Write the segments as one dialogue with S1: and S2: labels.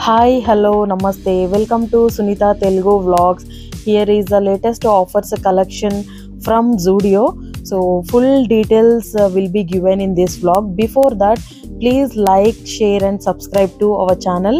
S1: hi hello నమస్తే welcome to Sunitha Telugu vlogs here is the latest offers collection from Zudio so full details will be given in this vlog before that please like share and subscribe to our channel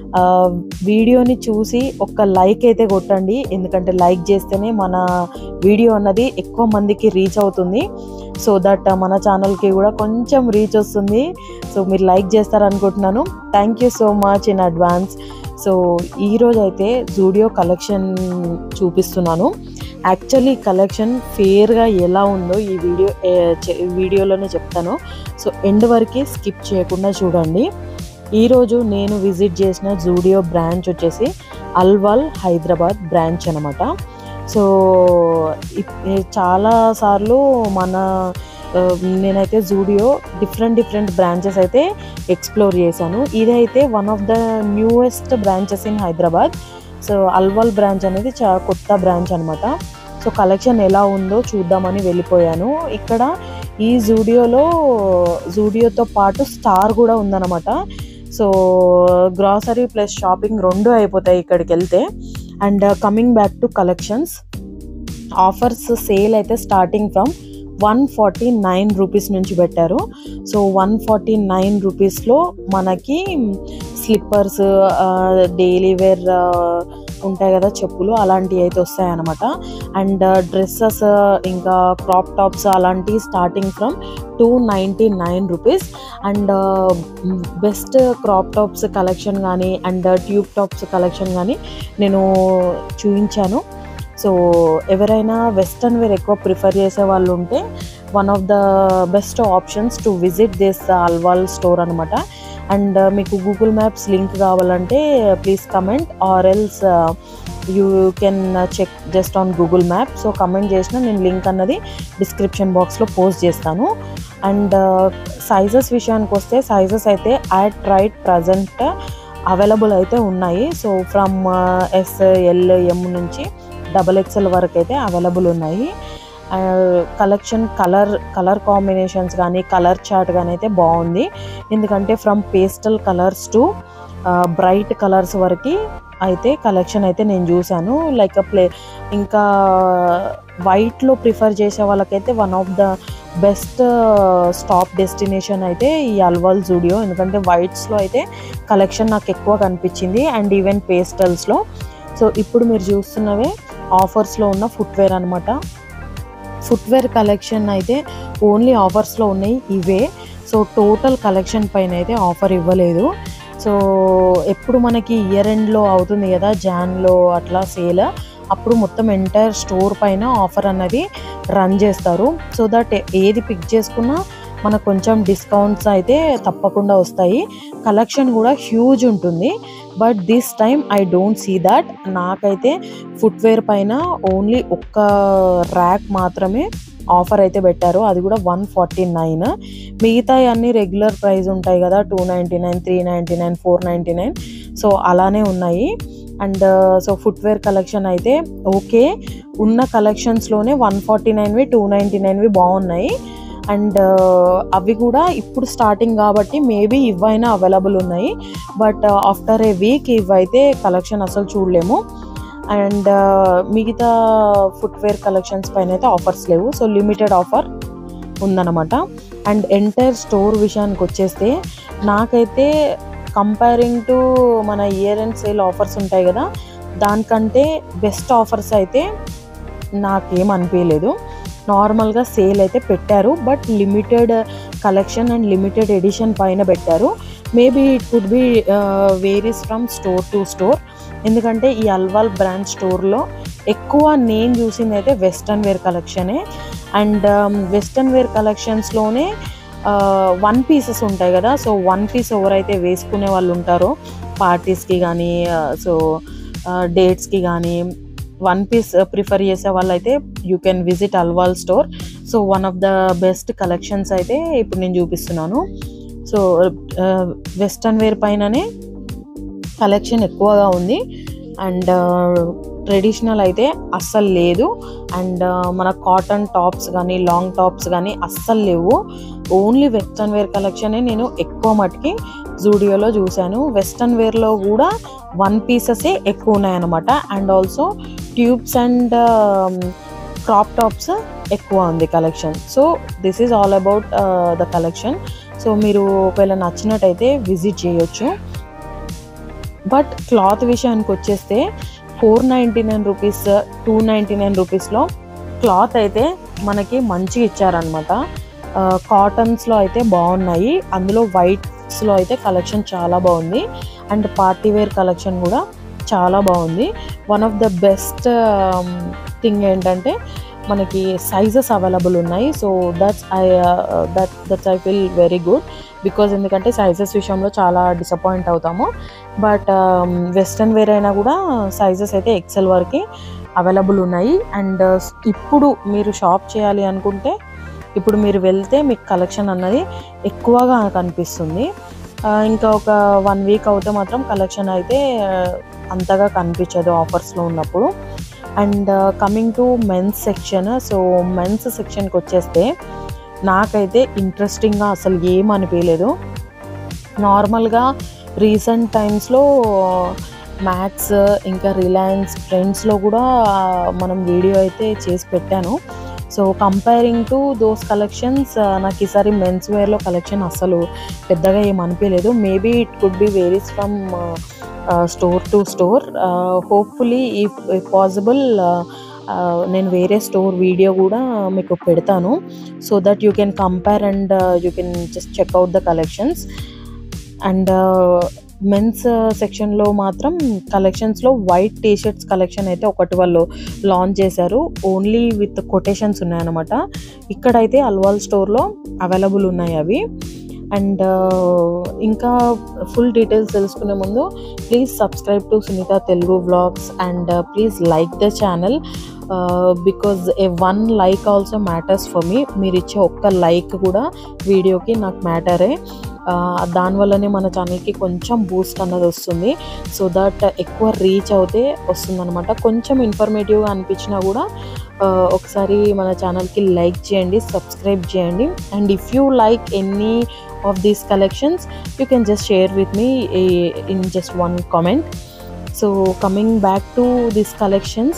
S1: వీడియోని చూసి ఒక like అయితే కొట్టండి ఎందుకంటే like చేస్తేనే మన video అన్నది ఎక్కువ మందికి రీచ్ అవుతుంది సో దట్ మన ఛానల్కి కూడా కొంచెం రీచ్ వస్తుంది సో మీరు లైక్ చేస్తారనుకుంటున్నాను thank you so much in advance so ఈరోజు అయితే జూడియో కలెక్షన్ చూపిస్తున్నాను యాక్చువల్లీ కలెక్షన్ ఫేర్గా ఎలా ఉందో ఈ వీడియో ఏ, చె- వీడియోలోనే చెప్తాను సో ఎండ్ వరకు స్కిప్ చేయకుండా చూడండి ఈరోజు నేను విజిట్ చేసిన జూడియో బ్రాంచ్ వచ్చేసి అల్వాల్ హైదరాబాద్ బ్రాంచ్ అనమాట సో ఇప్- చాలా సార్లు మన ఆ, నేనైతే జూడియో డిఫరెంట్ డిఫరెంట్ బ్రాంచెస్ అయితే ఎక్స్ప్లోర్ చేశాను ఇదైతే one of the newest branches in Hyderabad so Alwal branch అనేది చా కొత్త బ్రాంచ్ అనమాట సో కలెక్షన్ ఎలా ఉందో చూద్దామని వెళ్ళిపోయాను ఇక్కడ ఈ జూడియోలో జూడియోతో పాటు స్టార్ కూడా ఉందన్నమాట సో గ్రాసరీ ప్లస్ షాపింగ్ రెండు అయిపోతాయి ఇక్కడికి వెళ్తే and coming back to collections offers sale అయితే starting from one forty nine rupees నుంచి పెట్టారు సో వన్ ఫార్టీ నైన్ రూపీస్లో మనకి స్లిప్పర్స్ డైలీ వేర్ ఉంటాయి కదా చెప్పులు అలాంటివి అయితే వస్తాయన్నమాట అండ్ డ్రెస్సెస్ ఇంకా క్రాప్ టాప్స్ అలాంటివి starting from two ninety nine rupees and best crop tops collection కానీ అండ్ ట్యూబ్ టాప్స్ కలెక్షన్ కానీ నేను చూపించాను సో ఎవరైనా వెస్ట్రన్ వేర్ ఎక్కువ ప్రిఫర్ చేసే వాళ్ళు ఉంటే one of the best options to visit this Alwal store అనమాట అండ్ మీకు గూగుల్ మ్యాప్స్ లింక్ కావాలంటే please comment or else you can check just on Google map so comment చేసిన నేను లింక్ అన్నది డిస్క్రిప్షన్ బాక్స్లో పోస్ట్ చేస్తాను అండ్ సైజెస్ విషయానికి వస్తే సైజెస్ అయితే యాట్ రైట్ ప్రజెంట్ అవైలబుల్ అయితే ఉన్నాయి so from S L M నుంచి డబల్ ఎక్స్ఎల్ వరకు అయితే అవైలబుల్ ఉన్నాయి కలెక్షన్ కలర్ కలర్ కాంబినేషన్స్ కానీ కలర్ చార్ట్ కానీ అయితే బాగుంది ఎందుకంటే from pastel colours to bright colours వరకు అయితే కలెక్షన్ అయితే నేను చూశాను లైక్ ప్లే ఇంకా వైట్లో ప్రిఫర్ చేసే వాళ్ళకైతే one of the best stop destination అయితే ఈ అల్వాల్ జూడియో ఎందుకంటే వైట్స్లో అయితే కలెక్షన్ నాకు ఎక్కువ కనిపించింది అండ్ ఈవెన్ పేస్టల్స్లో సో ఇప్పుడు మీరు చూస్తున్నవే ఆఫర్స్లో ఉన్న ఫుట్వేర్ అనమాట ఫుట్వేర్ కలెక్షన్ అయితే ఓన్లీ ఆఫర్స్లో ఉన్నాయి ఇవే సో టోటల్ కలెక్షన్ పైన అయితే ఆఫర్ ఇవ్వలేదు సో ఎప్పుడు మనకి ఇయర్ ఎండ్లో అవుతుంది కదా జాన్లో అట్లా సేల్ అప్పుడు మొత్తం ఎంటైర్ స్టోర్ పైన ఆఫర్ అన్నది రన్ చేస్తారు సో దట్ ఏది పిక్ చేసుకున్నా మనకు కొంచెం డిస్కౌంట్స్ అయితే తప్పకుండా వస్తాయి కలెక్షన్ కూడా హ్యూజ్ ఉంటుంది but this time I don't see that నాకైతే ఫుట్వేర్ పైన ఓన్లీ ఒక్క ర్యాక్ మాత్రమే ఆఫర్ అయితే పెట్టారు అది కూడా వన్ ఫార్టీ నైన్ మిగతా అన్ని రెగ్యులర్ ప్రైస్ ఉంటాయి కదా two ninety nine three ninety nine four ninety nine so అలానే ఉన్నాయి అండ్ సో ఫుట్వేర్ కలెక్షన్ అయితే ఓకే ఉన్న కలెక్షన్స్లోనే వన్ ఫార్టీ నైన్వి టూ నైంటీ నైన్వి బాగున్నాయి అండ్ అవి కూడా ఇప్పుడు స్టార్టింగ్ కాబట్టి మేబీ ఇవైనా అవైలబుల్ ఉన్నాయి బట్ ఆఫ్టర్ ఏ వీక్ ఇవైతే కలెక్షన్ అసలు చూడలేము అండ్ మిగతా ఫుట్వేర్ కలెక్షన్స్ పైన అయితే ఆఫర్స్ లేవు సో లిమిటెడ్ ఆఫర్ ఉందన్నమాట అండ్ ఎంటైర్ స్టోర్ విషయానికి వచ్చేస్తే నాకైతే కంపేరింగ్ టు మన ఇయర్ అండ్ సేల్ ఆఫర్స్ ఉంటాయి కదా దానికంటే బెస్ట్ ఆఫర్స్ అయితే నాకేం అనిపించలేదు నార్మల్గా సేల్ అయితే పెట్టారు but limited collection and limited edition పైన పెట్టారు maybe it could be varies from store to store ఎందుకంటే ఈ అల్వాల్ బ్రాండ్ స్టోర్లో ఎక్కువ నేను చూసింది అయితే వెస్ట్రన్ వేర్ కలెక్షనే అండ్ వెస్ట్రన్ వేర్ కలెక్షన్స్లోనే వన్ పీసెస్ ఉంటాయి కదా సో వన్ పీస్ ఎవరైతే వేసుకునే వాళ్ళు ఉంటారో పార్టీస్కి కానీ సో డేట్స్కి కానీ వన్ పీస్ ప్రిఫర్ చేసే వాళ్ళైతే you can visit Alwal store so one of the best collections అయితే ఇప్పుడు నేను చూపిస్తున్నాను సో వెస్ట్రన్ వేర్ పైననే కలెక్షన్ ఎక్కువగా ఉంది అండ్ ట్రెడిషనల్ అయితే అస్సలు లేదు అండ్ మన కాటన్ టాప్స్ కానీ లాంగ్ టాప్స్ కానీ అస్సలు లేవు ఓన్లీ వెస్ట్రన్ వేర్ కలెక్షనే నేను ఎక్కువ మటుకి జూడియోలో చూశాను వెస్ట్రన్ వేర్లో కూడా వన్ పీసెసే ఎక్కువ ఉన్నాయన్నమాట and also tubes and crop tops ఎక్కువ ఉంది collection so this is all about the collection so మీరు ఒకవేళ నచ్చినట్టయితే విజిట్ చేయొచ్చు బట్ క్లాత్ విషయానికి వచ్చేస్తే four ninety nine rupees two ninety nine రూపీస్లో క్లాత్ అయితే మనకి మంచిగా ఇచ్చారనమాట కాటన్స్లో అయితే బాగున్నాయి అందులో వైట్స్లో అయితే కలెక్షన్ చాలా బాగుంది అండ్ పార్టీ వేర్ కలెక్షన్ కూడా చాలా బాగుంది one of the best thing ఏంటంటే మనకి సైజెస్ అవైలబుల్ ఉన్నాయి so that's I that that's I feel very good because ఎందుకంటే సైజెస్ విషయంలో చాలా డిసప్పాయింట్ అవుతాము బట్ వెస్ట్రన్ వేర్ అయినా కూడా సైజెస్ అయితే ఎక్సెల్ వరకు అవైలబుల్ ఉన్నాయి అండ్ ఇప్పుడు మీరు షాప్ చేయాలి అనుకుంటే ఇప్పుడు మీరు వెళ్తే మీకు కలెక్షన్ అన్నది ఎక్కువగా కనిపిస్తుంది ఆ, ఇంకా ఒక వన్ వీక్ అవుతే మాత్రం కలెక్షన్ అయితే ఆ, అంతగా కనిపించదు ఆఫర్స్లో ఉన్నప్పుడు and coming to men's section so men's సెక్షన్కి వచ్చేస్తే నాకైతే ఇంట్రెస్టింగ్గా అసలు ఏం అనిపించలేదు నార్మల్గా రీసెంట్ టైమ్స్లో మ్యాక్స్ ఇంకా రిలయన్స్ ట్రెండ్స్లో కూడా మనం వీడియో అయితే చేసి పెట్టాను so comparing to those collections నాకు ఈసారి మెన్స్ వేర్లో కలెక్షన్ అస్సలు పెద్దగా ఏం అనిపించలేదు maybe it could be varies from store to store hopefully if possible నేను వేరే స్టోర్ వీడియో కూడా మీకు పెడతాను so that you can compare and you can just check out the collections and men's సెక్షన్లో మాత్రం కలెక్షన్స్లో వైట్ టీ షర్ట్స్ కలెక్షన్ అయితే ఒకటి వాళ్ళు లాంచ్ చేశారు ఓన్లీ విత్ కొటేషన్స్ ఉన్నాయన్నమాట ఇక్కడైతే అల్వాల్ స్టోర్లో అవైలబుల్ ఉన్నాయి అవి అండ్ ఇంకా ఫుల్ డీటెయిల్స్ తెలుసుకునే ముందు please subscribe to Sunitha Telugu vlogs and please like the channel because a one like also matters for me మీరు ఇచ్చే ఒక్క లైక్ కూడా వీడియోకి నాకు మ్యాటరే దానివల్లనే మన ఛానల్కి కొంచెం బూస్ట్ అన్నది వస్తుంది సో దట్ ఎక్కువ రీచ్ అవుతే వస్తుందన్నమాట కొంచెం ఇన్ఫర్మేటివ్గా అనిపించినా కూడా ఆ, ఒకసారి మన ఛానల్కి లైక్ చేయండి సబ్స్క్రైబ్ చేయండి and if you like any of these collections you can just share with me in just one comment so coming back to this collections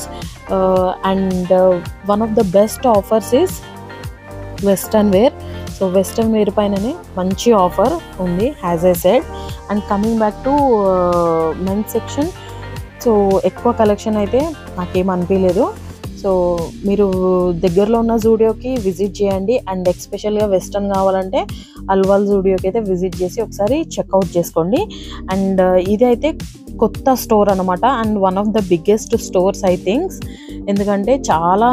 S1: and one of the best offers is western wear so western wear పైననే మంచి offer ఉంది as I said and coming back to men's section so ఎక్కువ collection అయితే నాకేం అనిపించలేదు so మీరు దగ్గరలో ఉన్న జూడియోకి విజిట్ చేయండి అండ్ ఎక్స్పెషల్గా వెస్టర్న్ కావాలంటే అల్వాల్ జూడియోకి అయితే విజిట్ చేసి ఒకసారి చెక్అవుట్ చేసుకోండి అండ్ ఇదైతే కొత్త స్టోర్ అనమాట and one of the biggest stores I thinks ఎందుకంటే చాలా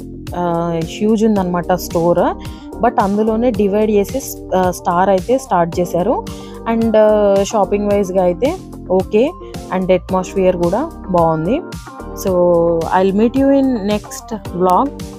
S1: హ్యూజ్ ఉందన్నమాట స్టోర్ బట్ అందులోనే డివైడ్ చేసి స్టార్ అయితే స్టార్ట్ చేశారు అండ్ షాపింగ్ వైజ్గా అయితే ఓకే అండ్ అట్మాస్ఫియర్ కూడా బాగుంది so I meet you in next vlog